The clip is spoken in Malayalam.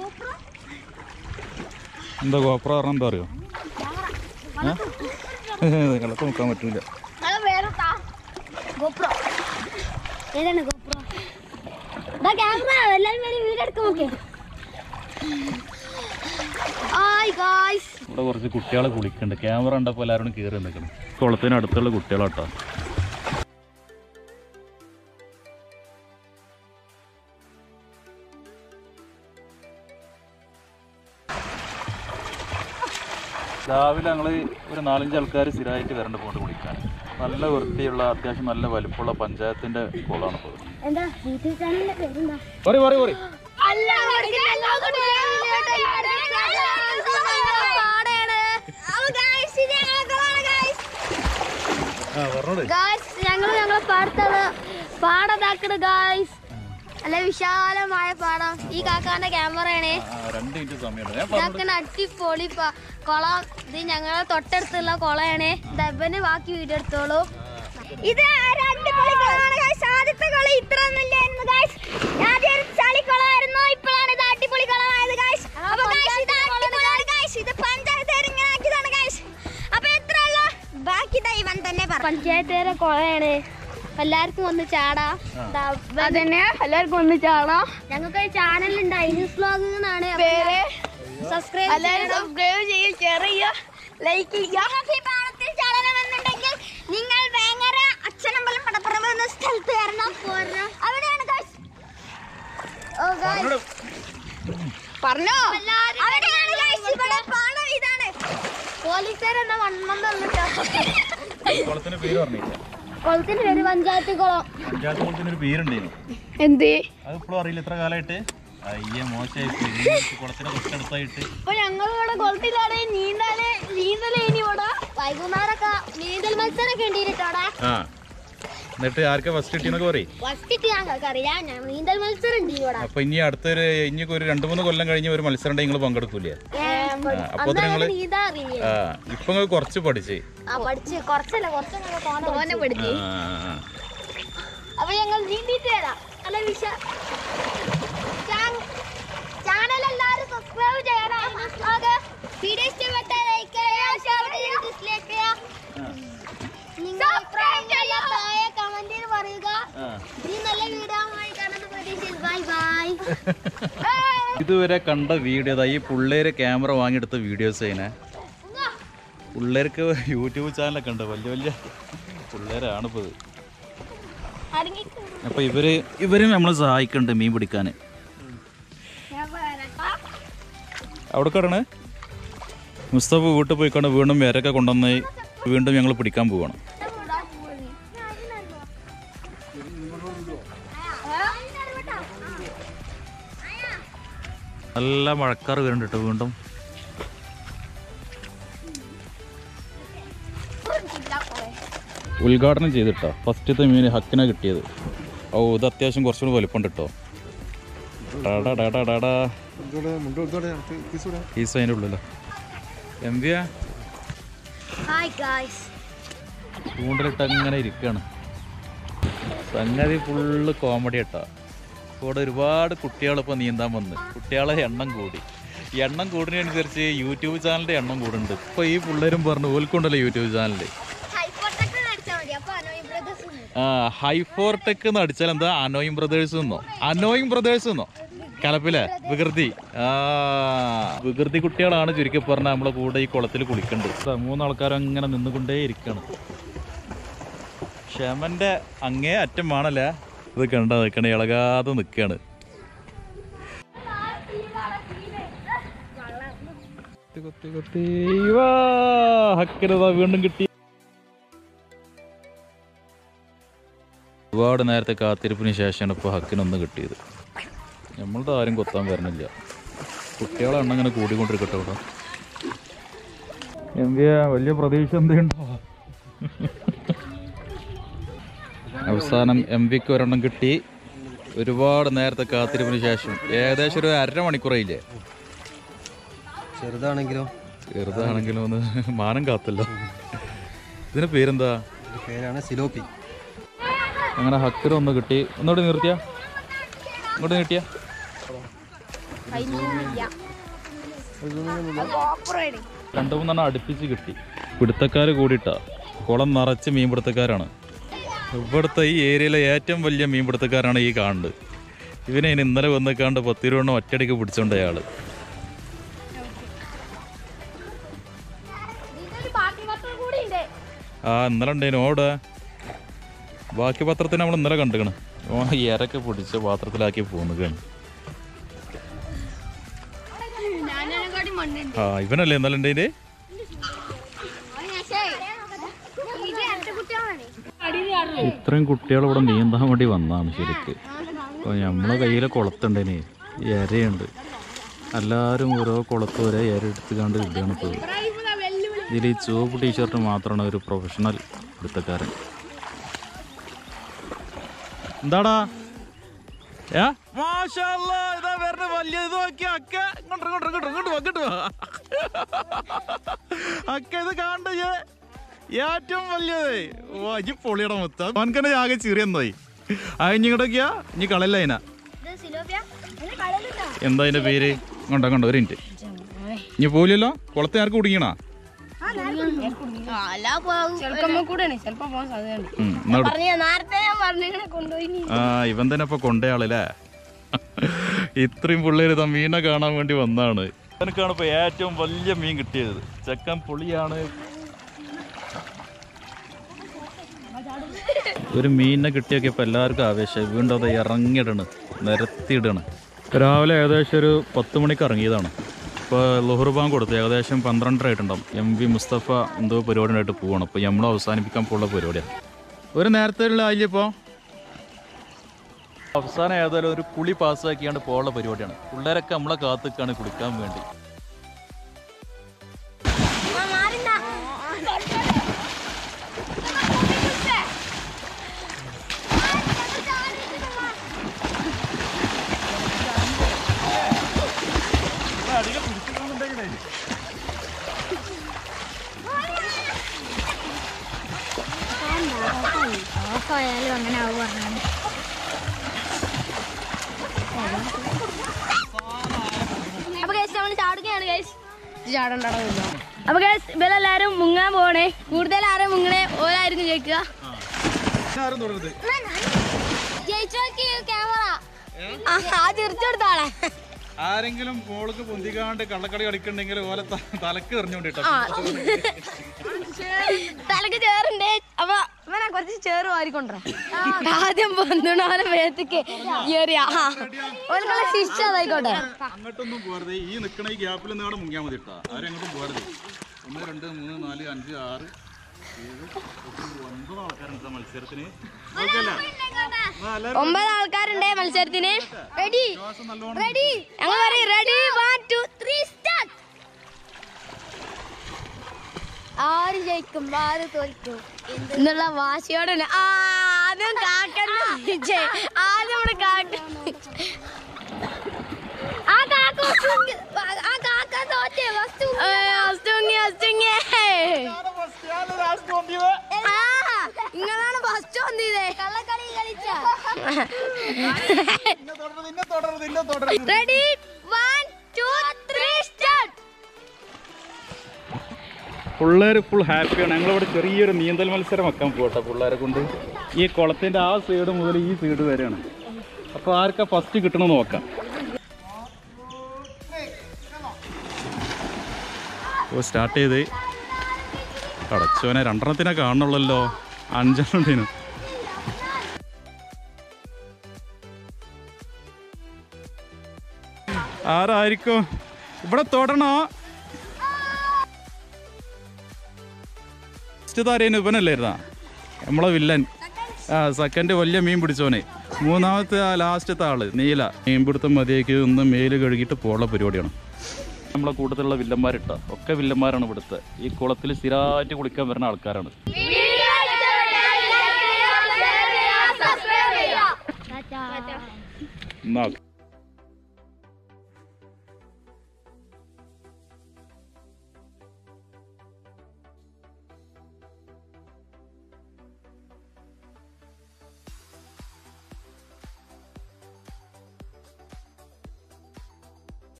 എന്താ ഗോപ്ര പറഞ്ഞാൽ എന്താ അറിയോ നിങ്ങളൊക്കെ നോക്കാൻ പറ്റൂല അത് വേറെ ഗോപ്രോ ഏതാണ് ഗോപ്രോ ഇതാ ക്യാമറ എല്ലാരും വരെ വീഡിയോ എടുക്കാൻ നോക്കേ ഹായ് ഗായ്സ് ഇവിടെ കുറച്ച് കുട്ടികളെ കുളിക്കുന്നുണ്ട് ക്യാമറ കണ്ടപ്പോൾ എല്ലാവരും കയറി നിൽക്കണം കുളത്തിന് അടുത്തുള്ള കുട്ടികളാട്ടോ രാവിലെ ഞങ്ങൾ ഒരു നാലഞ്ച് ആൾക്കാർ സ്ഥിരമായിട്ട് വരേണ്ട പോയിട്ട് കുളിക്കാൻ നല്ല വൃത്തിയുള്ള അത്യാവശ്യം നല്ല വലുപ്പമുള്ള പഞ്ചായത്തിന്റെ കുളമാണ് ഇപ്പോൾ എന്താ യൂട്യൂബ് ചാനലിന്റെ പേരെന്താ പറ പറ പറ അല്ല ആ പറഞ്ഞോട് ഗായ്സ് ഞങ്ങൾ ഞങ്ങളെ പാടത്താണ് പാടതാക്കണ് ഗായ്സ് നല്ല വിശാലമായ പാടം ഈ കാക്കാന്റെ ക്യാമറയാണ് ആ, രണ്ട് മിനിറ്റ് സമയമുണ്ട് ഞാൻ പറഞ്ഞോട് ഇതാക്കണ അടിപൊളി പ- കുളം ഇത് ഞങ്ങളെ തൊട്ടടുത്തുള്ള കുളമാണ് ദബന് ബാക്കി വീഡിയോ എടുത്തോളൂ ഇത് ഒരു അടിപൊളി കുളമാണ് ഗായ്സ് ആദ്യത്തെ കുളം ഇത്ര ഒന്നുമില്ലായിരുന്നു ഗായ്സ് ആദ്യം ഒരു ചളി കുളമായിരുന്നു ഇപ്പോഴാണ് ഇത് അടിപൊളി കുളമായത് ഗായ്സ് അപ്പൊ ഗായ്സ് ഇത് അടിപൊളിയാണ് ഗായ്സ് ഇത് പഞ്ചായത്ത് ഇങ്ങനെ ആക്കിയതാണ് ഗായ്സ് അപ്പൊ എത്ര ബാക്കി ഇവൻ തന്നെ പഞ്ചായത്തേരെ കുളയാണ് എല്ലാവർക്കും ഒന്ന് ചാടാം അതന്നെ എല്ലാവർക്കും ഒന്ന് ചാടാം ഞങ്ങൾക്ക് ഒരു ചാനൽ ഉണ്ട് ഐനിസ് വ്ലോഗ് എന്നാണ് പേര് സബ്സ്ക്രൈബ് സബ്സ്ക്രൈബ് ചെയ്യുക ഷെയർ ചെയ്യുക ലൈക്ക് ചെയ്യുക ഈ പാടത്തിൽ ചാടണമെന്നുണ്ടെങ്കിൽ നിങ്ങൾ വേങ്ങര അച്ഛനമ്പലം പടപ്പുറം എന്ന സ്ഥലത്ത് വരണം പോരണം അവിടെയാണ് guys. ഓ guys. പറഞ്ഞോ അവിടെയാണ് guys. ഇവിടെ പാടം ഇതാണ് പോലീസുകാരെന്താ വണ്ണം തന്നിട്ടാ കുളത്തിന്റെ പേര് പറഞ്ഞില്ല കുളത്തിന്റെ പേര് പഞ്ചായത്ത് കുളം പഞ്ചായത്ത് കുളത്തിന് ഒരു പേരുണ്ടേനു എന്ത് അത് ഇപ്പോഴും അറിയില്ല എത്ര കാലമായിട്ട് അയ്യ മോശമായി പോയി. കുളത്തിന് തൊട്ടടുത്തായിട്ട് ഇപ്പൊ ഞങ്ങൾ ഇവിടെ കുളത്തിലാണ് നീന്തല് നീന്തല് ഇനി ഇവിടെ വൈകുന്നേരമൊക്കെ നീന്തൽ മത്സരമൊക്കെ ഉണ്ട് കേട്ടോടെ ആ എന്നിട്ട് ആർക്കാ ഫസ്റ്റ് കിട്ടിയെന്നൊക്കെ പറയും ഫസ്റ്റ് ഞങ്ങൾക്ക് അറിയാം ഞാൻ നീന്തൽ മത്സരം ഉണ്ട് ഇവിടെ അപ്പൊ ഇനി അടുത്തൊരു ഇനി ഒരു രണ്ടു മൂന്ന് കൊല്ലം കഴിഞ്ഞ് ഒരു മത്സരം ഉണ്ടെങ്കിൽ നിങ്ങൾ പങ്കെടുക്കൂലേ അപ്പൊ അന്ന് നിങ്ങള് നീന്താ അറിയില്ലേ ആ ഇപ്പൊ നിങ്ങൾ കുറച്ച് പഠിച്ച് ആ പഠിച്ച് കുറച്ചല്ല കുറച്ചൊക്കെ തോന്നെ പഠിച്ച് ആ, ആ, ആ. അപ്പൊ ഞങ്ങൾ നീന്തിട്ട് തരാം അല്ല വിശ ചാനൽ എല്ലാവരും സബ്സ്ക്രൈബ് ചെയ്യണം വീഡിയോ ഇഷ്ടപ്പെട്ട ലൈക്ക് ചെയ്യുക ഷെയർ ചെയ്യുക ഡിസ്ലൈക്ക് ചെയ്യുക നിങ്ങൾ അഭിപ്രായം താഴെ കമന്റിൽ പറയുക ആ. ഈ നല്ല വീഡിയോ ആയി കാണുന്ന പ്രതീക്ഷയിൽ ബൈ ബൈ ഇതുവരെ കണ്ട വീഡിയോ ഈ പിള്ളേര് ക്യാമറ വാങ്ങിയെടുത്ത വീഡിയോസ് അതിനെ പിള്ളേർക്ക് യൂട്യൂബ് ചാനലൊക്കെ ഉണ്ട് വലിയ വലിയ പിള്ളേരാണ് ഇപ്പോൾ ഇത് അപ്പൊ ഇവര് ഇവരും നമ്മൾ സഹായിക്കുന്നുണ്ട് മീൻ പിടിക്കാൻ അവിടെ കടണ് മുസ്തഫ വീട്ടിൽ പോയി കണ്ട് വീണ്ടും വേരൊക്കെ കൊണ്ടുവന്ന് വീണ്ടും ഞങ്ങൾ പിടിക്കാൻ പോവാണ് നല്ല മഴക്കാറ് വരുന്നുണ്ട് കേട്ടോ വീണ്ടും ഉദ്ഘാടനം ചെയ്തിട്ടോ ഫസ്റ്റത്തെ മീൻ ഹക്കിനെ കിട്ടിയത് ഓ ഇത് അത്യാവശ്യം കുറച്ചുകൂടി വലുപ്പമുണ്ട് കേട്ടോ ടാടാ ടാടാ ടാടാ പീസ് അതിൻ്റെ ഉള്ളിലോ എന്തിയാ ഹായ് ഗായ്സ് ചൂണ്ടലിട്ട് അങ്ങനെ ഇരിക്കുകയാണ് സംഗതി ഫുള്ള് കോമഡി കേട്ടോ ഇവിടെ ഒരുപാട് കുട്ടികൾ ഇപ്പോൾ നീന്താൻ വന്ന് കുട്ടികളെ എണ്ണം കൂടി ഈ എണ്ണം കൂടുന്നതനുസരിച്ച് യൂട്യൂബ് ചാനലിൻ്റെ എണ്ണം കൂടുന്നുണ്ട് ഇപ്പോൾ ഈ പിള്ളേരും പറഞ്ഞു ഓൽക്കൊണ്ടല്ലോ യൂട്യൂബ് ചാനൽ ഹൈപ്പോട്ടൊക്കെ അടിച്ചാൽ മതി അപ്പൊ അനോയ് ബ്രദേഴ്സ് ആ ഹൈഫോർടെക് എന്ന് അടിച്ചാൽ എന്താ അനോയിങ് ബ്രദേഴ്സ് എന്നോ അനോയിങ് ബ്രദേഴ്സ് എന്നോ കലപ്പിലെ വികൃതി ആ വികൃതി കുട്ടികളാണ് ചുരുക്കി പറഞ്ഞാൽ നമ്മളെ കൂടെ ഈ കുളത്തിൽ കുളിക്കേണ്ടത് മൂന്നാൾക്കാർ അങ്ങനെ നിന്നുകൊണ്ടേ ഇരിക്കണം ക്ഷമന്റെ അങ്ങേ അറ്റം വേണല്ലേ ഇത് കണ്ട നിൽക്കണ ഇളകാതെ നിൽക്കാണ് കൊത്തി കൊത്തി വാ ഹക്കിനതാ വീണ്ടും കിട്ടി ഒരുപാട് നേരത്തെ കാത്തിരിപ്പിന് ശേഷമാണ് ഇപ്പോൾ ഹക്കിനൊന്ന് കിട്ടിയത് നമ്മളുടെ ആരും കൊത്താൻ വരണില്ല കുട്ടികളെ എണ്ണം ഇങ്ങനെ കൂടിക്കൊണ്ടിരിക്കട്ടെ ഇവിടെ എന്തിയാ വലിയ പ്രതീക്ഷ എന്തുണ്ടോ അവസാനം എം വിക്ക് ഒരെണ്ണം കിട്ടി ഒരുപാട് നേരത്തെ കാത്തിരിപ്പിന് ശേഷം ഏകദേശം ഒരു അരമണിക്കൂറായില്ലേ ചെറുതാണെങ്കിലും ചെറുതാണെങ്കിലും ഒന്ന് മാനം കാത്തല്ലോ ഇതിന് പേരെന്താ പേരാണ് സിലോപ്പി അങ്ങനെ ഹക്കർ ഒന്ന് കിട്ടി ഒന്നുകൂടി നിർത്തിയ ഇങ്ങോട്ട് നീട്ടിയ രണ്ടു മൂന്നെണ്ണം അടുപ്പിച്ച് കിട്ടി പിടുത്തക്കാർ കൂടിയിട്ടാ കുളം നിറച്ച് മീൻപിടുത്തക്കാരാണ് ഇവിടുത്തെ ഈ ഏരിയയിലെ ഏറ്റവും വലിയ മീൻപിടുത്തക്കാരാണ് ഈ കാണുന്നത് ഇവനെ ഇനി ഇന്നലെ വന്നേക്കാണ്ട് പത്തിരുവണ്ണം ഒറ്റയടിക്ക് പിടിച്ചോണ്ട് അയാള് ആ ഇന്നലെ ഉണ്ടേനു ഓടെ ബാക്കി പത്രത്തിന് നമ്മൾ ഇന്നലെ കണ്ടുകണ് ഓ ഇരക്കെ പിടിച്ച് പാത്രത്തിലാക്കി പോകുന്നതാണ് ആ ഇവനല്ലേ ഇന്നലെ ഉണ്ടേന് ഇത്രയും കുട്ടികൾ ഇവിടെ നീന്താൻ വേണ്ടി വന്നതാണ് ശരിക്ക് അപ്പോൾ നമ്മളെ കയ്യിലെ കുളത്തുണ്ടേന് ഇരയുണ്ട് എല്ലാവരും ഓരോ കുളത്ത് ഒരേ ഇര എടുത്ത് കണ്ട് ഇടുകയാണ് ഇപ്പോൾ ഇതിൽ ഈ ചുവപ്പ് ടീഷർട്ട് മാത്രമാണ് ഒരു പ്രൊഫഷണൽ എടുത്തക്കാരൻ എന്താടാ ഏ? മാഷാ അല്ലാ, ഇതാ വരണ വലിയ ഇത് നോക്കിയ അക്ക ഇങ്ങോട്ട് ഇങ്ങോട്ട് ഇങ്ങോട്ട് ഇങ്ങോട്ട് വാ, ഇങ്ങോട്ട് വാ. അക്ക ഇത് കാണണ്ട ഇയ്യ്. ഏറ്റവും വലിയത് ഓ ഇനി പൊളിയുടെ മൊത്തം അവൻക്കന്നെ ആകെ ചെറിയെന്നായി അഞ്ഞിങ്ങോട്ടൊക്കെയാ ഇനി കളല്ല അതിനാ എന്താ അതിന്റെ പേര് കൊണ്ട കൊണ്ട ഒരു മിനിറ്റ് ഇനി പോലില്ലല്ലോ കുളത്തെ ആർക്ക് കുടുങ്ങിയണാ ഉം, എന്നാ വിട്. നേരത്തെ ഞാൻ പറഞ്ഞിങ്ങനെ കൊണ്ടുപോയി ആ ഇവൻ തന്നെ ഇപ്പൊ കൊണ്ടയാളല്ലേ ഇത്രയും പിള്ളേര് ഇതാ മീനെ കാണാൻ വേണ്ടി വന്നാണ് എനിക്കാണ് ഇപ്പൊ ഏറ്റവും വലിയ മീൻ കിട്ടിയത് ചെക്കൻ പുളിയാണ് ഒരു മീനിനെ കിട്ടിയൊക്കെ ഇപ്പൊ എല്ലാവർക്കും ആവേശം വീണ്ടും അത് ഇറങ്ങിയിടണ് നിരത്തിയിടണ് രാവിലെ ഏകദേശം ഒരു പത്ത് മണിക്ക് ഇറങ്ങിയതാണ് ഇപ്പോൾ ലുഹർ ബാങ്ക് കൊടുത്തു ഏകദേശം പന്ത്രണ്ടര ആയിട്ടുണ്ടാവും എം വി മുസ്തഫ എന്തോ പരിപാടിയായിട്ട് പോവാണ് അപ്പോൾ നമ്മൾ അവസാനിപ്പിക്കാൻ പോകുന്ന പരിപാടിയാണ് ഒരു നേരത്തെ ഉള്ള ആയില്ലിപ്പോൾ അവസാനം ഏതായാലും ഒരു കുളി പാസ്സാക്കിയാണ്ട് പോകാനുള്ള പരിപാടിയാണ് പിള്ളേരൊക്കെ നമ്മളെ കാത്തിക്കാണ് കുളിക്കാൻ വേണ്ടി ഓഫായാലും അങ്ങനെ ആവും പറഞ്ഞാണ് അപ്പൊ ഗൈസ് നമ്മൾ ചാടുകയാണ് ഗൈസ് അപ്പൊ ഗൈസ് ഇവരെല്ലാരും മുങ്ങാൻ പോണേ കൂടുതൽ ആരും മുങ്ങണേ ഓരായിരിക്കും ജയിക്കുക ക്യാമറ ആ ചിരിച്ചെടുത്താളെ ആരെങ്കിലും മോൾക്ക് പൊന്തിക്കാണ്ട് കള്ളക്കളി കളിക്കണ്ടെങ്കിൽ ഓലെ തലക്ക് എറിഞ്ഞോണ്ടിട്ടോ തലക്ക് ചേറുണ്ട് അപ്പൊ ഇവനെ കുറച്ച് ചേറ് വാരിക്കൊണ്ടേ ആദ്യം പൊന്തണ ഓനെ മേത്തേക്ക് ഏറിയ ഓർക്കുള്ള ശിക്ഷ അതായിക്കോട്ടെ അങ്ങോട്ടൊന്നും പോരുത് ഈ നിക്കണ ഈ ഗ്യാപ്പിൽ നിന്ന് അവിടെ മുങ്ങിയാൽ മതി കേട്ടോ ആരെങ്ങോട്ടും പോരുത് ഒന്ന് രണ്ട് മൂന്ന് നാല് അഞ്ച് ആറ് ഏഴ് എട്ട് ഒൻപത് ആൾക്കാരുണ്ട് മത്സരത്തിന് ഓക്കെ അല്ലേ എന്നാ എല്ലാവരും ഒമ്പത് ആൾക്കാരുണ്ട് മത്സരത്തിന് റെഡി ശ്വാസം നല്ലോണം റെഡി ഞങ്ങൾ പറയും ready one two three start ആര് ജയിക്കും ആര് തോൽക്കും എന്നുള്ള വാശിയോടെ തന്നെ. ആ, ആദ്യം കാക്കണ്ട ജയിച്ചേ. ആദ്യം ഇവിടെ കാക്ക ആ കാക്ക first മുങ്ങി. ആ കാക്ക തോറ്റേ ഫസ്റ്റ് മുങ്ങി ഫസ്റ്റ് മുങ്ങി ആ, നിങ്ങളാണ് ഫസ്റ്റ് വന്നില്ലേ കള്ളക്കളി കളിച്ച ready one two three start പിള്ളേർ ഫുൾ ഹാപ്പിയാണ് ഞങ്ങളിവിടെ ചെറിയൊരു നീന്തൽ മത്സരം വെക്കാൻ പോട്ടെ പിള്ളേരെ കൊണ്ട് ഈ കുളത്തിൻ്റെ ആ സൈഡ് മുതൽ ഈ സൈഡ് വരെയാണ് അപ്പോൾ ആർക്കാ ഫസ്റ്റ് കിട്ടണമെന്ന് നോക്കാം ഓ സ്റ്റാർട്ട് ചെയ്ത് അടച്ചോനെ രണ്ടെണ്ണത്തിനെ കാണുള്ളല്ലോ അഞ്ചെണ്ണത്തിന് ആരായിരിക്കും ഇവിടെ തൊടണോ ഫസ്റ്റ് താരേന് ഇവനല്ലായിരുന്നാ നമ്മളെ വില്ലൻ ആ സെക്കൻഡ് വലിയ മീൻ പിടിച്ചോനെ മൂന്നാമത്തെ ആ ലാസ്റ്റത്തെ ആള് നീല മീൻ പിടുത്തം മതിയേക്ക് ഒന്ന് മേല് കഴുകിയിട്ട് പോകാനുള്ള പരിപാടിയാണ് നമ്മളെ കൂട്ടത്തിലുള്ള വില്ലന്മാരിട്ട ഒക്കെ വില്ലന്മാരാണ് ഇവിടുത്തെ ഈ കുളത്തിൽ സ്ഥിരമായിട്ട് കുളിക്കാൻ വരുന്ന ആൾക്കാരാണ് എന്നാ